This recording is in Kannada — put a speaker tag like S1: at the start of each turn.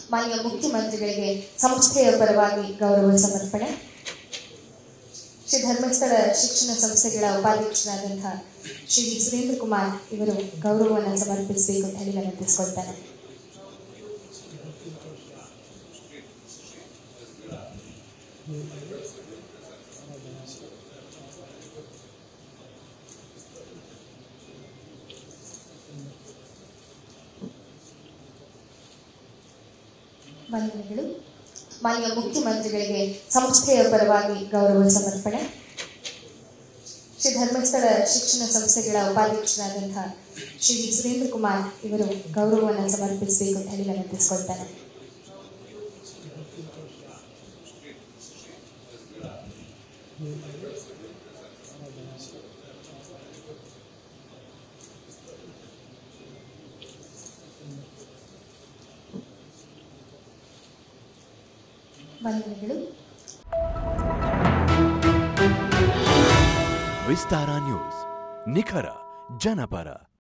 S1: ಮಾನ್ಯ ಮುಖ್ಯಮಂತ್ರಿಗಳಿಗೆ ಸಂಸ್ಥೆಯ ಪರವಾಗಿ ಗೌರವ ಸಮರ್ಪಣೆ ಶ್ರೀ ಧರ್ಮಸ್ಥಳ ಶಿಕ್ಷಣ ಸಂಸ್ಥೆಗಳ ಉಪಾಧ್ಯಕ್ಷರಾದಂತಹ ಶ್ರೀ ಸುರೇಂದ್ರ ಕುಮಾರ್ ಇವರು ಗೌರವವನ್ನು ಸಮರ್ಪಿಸಬೇಕು ಅಂತ ಹೇಳಿ ವಿನಂತಿಸಿಕೊಳ್ತಾರೆ ವಂದನೆಗಳು ಮಾನ್ಯ ಮುಖ್ಯಮಂತ್ರಿಗಳಿಗೆ ಸಂಸ್ಥೆಯ ಪರವಾಗಿ ಗೌರವ ಸಮರ್ಪಣೆ ಶ್ರೀ ಧರ್ಮಸ್ಥಳ ಶಿಕ್ಷಣ ಸಂಸ್ಥೆಗಳ ಉಪಾಧ್ಯಕ್ಷರಾದಂತಹ ಶ್ರೀ ಸುರೇಂದ್ರ ಕುಮಾರ್ ಇವರು ಗೌರವವನ್ನು ಸಮರ್ಪಿಸಬೇಕು ಅಂತ ಹೇಳಿ ವಿನಂತಿಸಿಕೊಳ್ತಾರೆ ವಂದನೆಗಳು
S2: ವಿಸ್ತಾರ ನ್ಯೂಸ್ ನಿಖರ ಜನಪರ